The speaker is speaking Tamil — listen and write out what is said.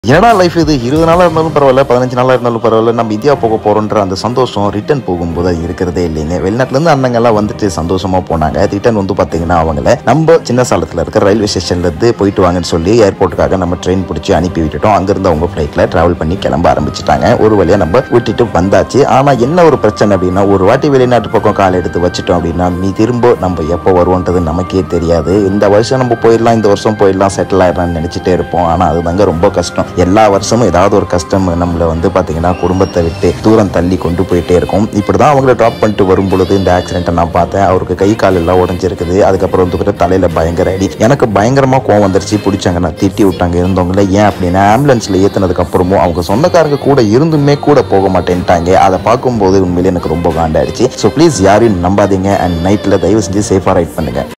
என்னடா லைஃப் இது இருபது நாளாக இருந்தாலும் பரவாயில்ல பதினஞ்சு நாளாக இருந்தாலும் பரவாயில்ல நம்ம இந்தியா போக போகிறோன்ற அந்த சந்தோஷம் ரிட்டர்ன் போகும்போது அது இருக்கிறதே இல்லைங்க வெளிநாட்டிலேருந்து அண்ணங்கள்லாம் வந்துட்டு சந்தோஷமாக போனாங்க ரிட்டர்ன் வந்து பார்த்தீங்கன்னா அவங்கள நம்ம சின்ன சாலத்தில் இருக்க ரயில்வே ஸ்டேஷன்லேருந்து போயிட்டு வாங்கன்னு சொல்லி ஏர்போர்ட்டுக்காக நம்ம ட்ரெயின் பிடிச்சி அனுப்பி விட்டுட்டோம் அங்கேருந்து அவங்க ஃப்ளைட்டில் ட்ராவல் பண்ணி கிளம்ப ஆரம்பிச்சிட்டாங்க ஒரு வழியாக நம்ம விட்டுட்டு வந்தாச்சு ஆனால் என்ன ஒரு பிரச்சனை அப்படின்னா ஒரு வாட்டி வெளிநாட்டு பக்கம் கால் எடுத்து வச்சுட்டோம் அப்படின்னா நீ திரும்ப நம்ம எப்போ வருவோன்றது நமக்கே தெரியாது இந்த வருஷம் நம்ம போயிடலாம் இந்த வருஷம் போயிடலாம் செட்டில் ஆயிடலாம்னு நினச்சிட்டே இருப்போம் ஆனால் அதுதாங்க ரொம்ப கஷ்டம் எல்லா வருஷமும் ஏதாவது ஒரு கஷ்டம் நம்மளை வந்து பார்த்தீங்கன்னா குடும்பத்தை விட்டு தூரம் தள்ளி கொண்டு போயிட்டே இருக்கும் இப்படி தான் அவங்கள ட்ராப் பண்ணிட்டு வரும் பொழுது இந்த ஆக்சிடென்ட்டை நான் பார்த்தேன் அவருக்கு கை கால் எல்லாம் உடஞ்சிருக்குது அதுக்கப்புறம் வந்து தலையில் பயங்கர அடி எனக்கு பயங்கரமாக கோவம் வந்துருச்சு பிடிச்சாங்க நான் திட்டி விட்டாங்க இருந்தவங்கள ஏன் அப்படின்னா ஆம்புலன்ஸில் ஏற்றினதுக்கு அப்புறமும் அவங்க சொந்தக்காரங்க கூட இருந்துமே கூட போக மாட்டேன்ட்டாங்க அதை பார்க்கும்போது உண்மையிலே எனக்கு ரொம்ப காண்டாயிடுச்சு ஸோ ப்ளீஸ் யாரையும் நம்பாதீங்க அண்ட் நைட்டில் தயவு செஞ்சு சேஃபாக ரைட் பண்ணுங்க